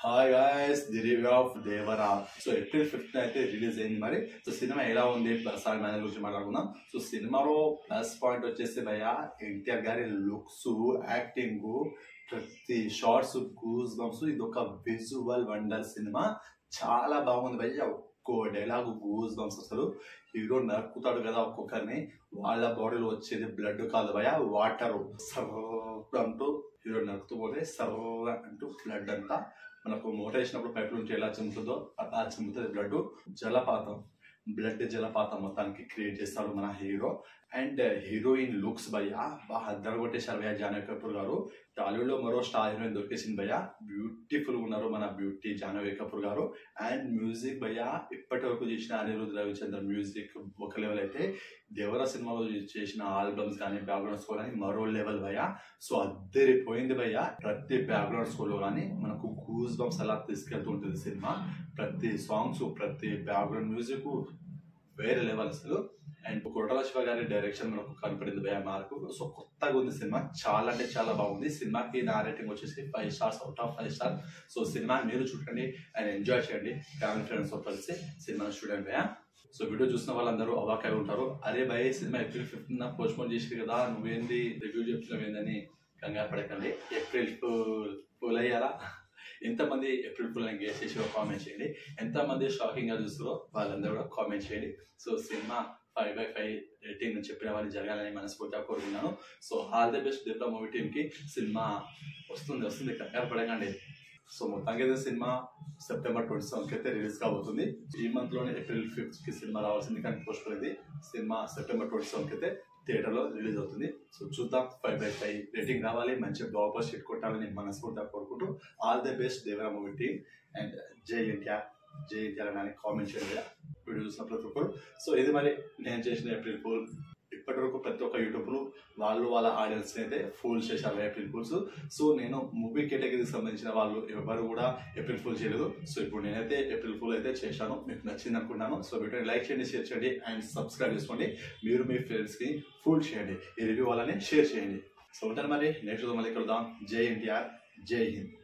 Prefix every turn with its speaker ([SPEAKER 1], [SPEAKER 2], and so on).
[SPEAKER 1] hi guys the review of Devara so April fifth అయితే release అయింది మరి సో సినిమా ఎలా ఉంది ప్లస్ ఆర్ మైనస్ గురించి మాట్లాడుకుందాం సో సినిమాలో ప్లస్ పాయింట్ వచ్చేసి భయ ఎన్టీఆర్ గారి లుక్స్ యాక్టింగ్ ప్రతి షార్ట్స్ గూస్ బంప్స్ ఇది ఒక విజువల్ వండర్ సినిమా చాలా బాగుంది భయ్య ఒక్కో డైలాగ్ గూస్ బంప్స్ అసలు హీరో నరుకుతాడు కదా ఒక్కొక్కరిని వాళ్ళ బాడీలో వచ్చేది బ్లడ్ కాదు భయ వాటర్ సర్ర అంటూ హీరో నరుకుతూ పోతే సర్ర అంటూ బ్లడ్ అంతా మనకు మోటార్ వేసినప్పుడు పైపు నుంచి ఎలా చెందుతుందో అలా చెందుతుంది బ్లడ్ జలపాతం బ్లడ్ జలపాతం మొత్తానికి క్రియేట్ చేస్తాడు మన హీరో అండ్ హీరోయిన్ లుక్స్ భయ్య బాగా అద్దరు కొట్టేశారు భయ్య జానవి కపూర్ గారు టాలీవుడ్ లో మరో స్టార్ హీరోయిన్ దొరికేసింది భయ్య బ్యూటిఫుల్ ఉన్నారు మన బ్యూటీ జానవి కపూర్ గారు అండ్ మ్యూజిక్ భయ్య ఇప్పటి వరకు చేసిన అనిరుద్ రవిచంద్ర మ్యూజిక్ ఒక లెవెల్ అయితే దేవర సినిమాలో చేసిన ఆల్బమ్స్ కానీ బ్యాక్గ్రౌండ్ స్కోర్ కానీ మరో లెవెల్ భయ్య సో అద్దరిపోయింది భయ్య ప్రతి బ్యాక్గ్రౌండ్ స్కోర్ లో కానీ మనకు గూస్ బంప్స్ అలా తీసుకెళ్తూ ఉంటుంది సినిమా ప్రతి సాంగ్స్ ప్రతి బ్యాక్గ్రౌండ్ మ్యూజిక్ వేరే లెవెల్ అసలు అండ్ కొట్టాల శివ గారి డైరెక్షన్ మనకు కనపడింది భయ మార్కు సో కొత్తగా ఉంది సినిమా చాలా అంటే చాలా బాగుంది సినిమాకి నా రేటింగ్ వచ్చేసి five stars out of five star so సినిమా మీరు చూడండి అండ్ ఎంజాయ్ చేయండి ఫ్యామిలీ ఫ్రెండ్స్ తో కలిసి సినిమాను చూడండి భయ సో వీడియో చూసిన వాళ్ళందరూ అవాక్ అయి ఉంటారు అరే భయ్ సినిమా ఏప్రిల్ ఫిఫ్త్ పోస్ట్ పోన్ చేసి కదా నువ్వేంది రివ్యూ చెప్తున్నావు ఏందని కంగారు పడకండి ఏప్రిల్ ఫుల్ ఫుల్ అయ్యారా ఎంతమంది ఏప్రిల్ ఫుల్ అని గెస్ చేసి కామెంట్ చేయండి ఎంతమంది షాకింగ్ గా చూస్తారో వాళ్ళందరూ కూడా కామెంట్ చేయండి సో సినిమా ఫైవ్ బై ఫైవ్ రేటింగ్ అని చెప్పిన వాళ్ళు జరగాలని మనస్ఫూర్తిగా కోరుకున్నాను సో ఆల్ ది బెస్ట్ డిప్లా మూవీ టీమ్ కి సినిమా వస్తుంది వస్తుంది కంగారు పడకండి సో మొత్తానికి అయితే సినిమా సెప్టెంబర్ ట్వంటీ సెవెన్కి అయితే రిలీజ్ కాబోతుంది ఈ మంత్ లోనే ఏప్రిల్ ఫిఫ్త్ కి సినిమా రావాల్సింది కానీ పోస్ట్ పోయింది సినిమా సెప్టెంబర్ ట్వంటీ సెవెన్కి అయితే థియేటర్ లో రిలీజ్ అవుతుంది సో చూద్దాం ఫైవ్ బై ఫైవ్ రేటింగ్ రావాలి మంచి బ్లాక్ బస్ హిట్ కొట్టాలని మనస్ఫూర్తిగా కోరుకుంటూ all the best Devara movie team and జై ఎన్టీఆర్ జై ఎన్టీఆర్ అని కామెంట్ చేయండి వీడియో చూసిన ప్రతి ఒక్కరు సో ఇది మరి నేను చేసిన ఏప్రిల్ ఫుల్ ఇప్పటి వరకు ప్రతి ఒక్క యూట్యూబ్లు వాళ్ళు వాళ్ళ ఆడియన్స్ అయితే ఫుల్ చేశారు ఏప్రిల్ ఫుల్స్ సో నేను మూవీ కేటగిరీకి సంబంధించిన వాళ్ళు ఎవరు కూడా ఏప్రిల్ ఫుల్ చేయలేదు సో ఇప్పుడు నేనైతే ఏప్రిల్ ఫుల్ అయితే చేశాను మీకు నచ్చింది అనుకున్నాను సో వీడియోని లైక్ చేయండి షేర్ చేయండి అండ్ సబ్స్క్రైబ్ చేసుకోండి మీరు మీ ఫ్రెండ్స్కి ఫుల్ చేయండి ఈ రివ్యూ వాళ్ళని షేర్ చేయండి సో ఉంటాను మరి నెక్స్ట్ మళ్ళీ కలుద్దాం జై ఎన్టీఆర్ జై హింద్